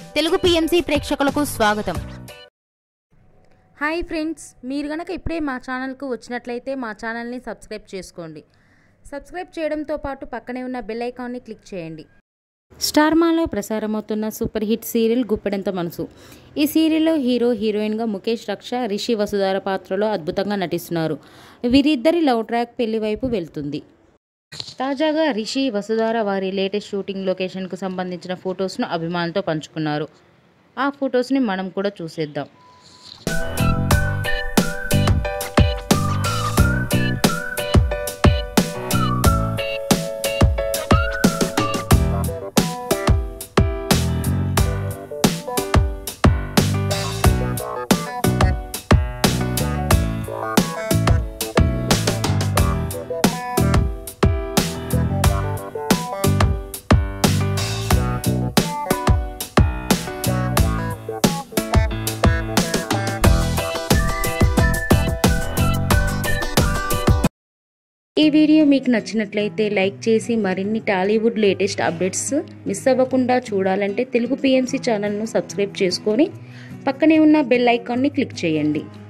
Telugu PMC ప్రేక్షకులకు స్వాగతం hi friends మీరు గనక ఇప్పుడే మా ఛానల్కు వచ్చినట్లయితే మా ఛానల్ని సబ్స్క్రైబ్ చేసుకోండి సబ్స్క్రైబ్ చేయడంతో పాటు పక్కనే ఉన్న బెల్ ఐకాన్ని క్లిక్ చేయండి స్టార్మాలో ప్రసారమవుతున్న super hit serial Guppedantha Manasu ఈ సీరియల్లో హీరో హీరోయిన్గా ముఖేష్ రక్ష రిషి వసుధార పాత్రలో అద్భుతంగా నటిస్తున్నారు వీరిద్దరి లవ్ ట్రాక్ పెళ్లి వైపు వెళ్తుంది తాజాగా రిషి వసుధార వారి లేటెస్ట్ షూటింగ్ లొకేషన్కు సంబంధించిన ఫొటోస్ను అభిమానులతో పంచుకున్నారు ఆ ఫొటోస్ని మనం కూడా చూసేద్దాం ఈ వీడియో మీకు నచ్చినట్లయితే లైక్ చేసి మరిన్ని టాలీవుడ్ లేటెస్ట్ అప్డేట్స్ మిస్ అవ్వకుండా చూడాలంటే తెలుగు పిఎంసి ఛానల్ను సబ్స్క్రైబ్ చేసుకొని పక్కనే ఉన్న బెల్ ఐకాన్ని క్లిక్ చేయండి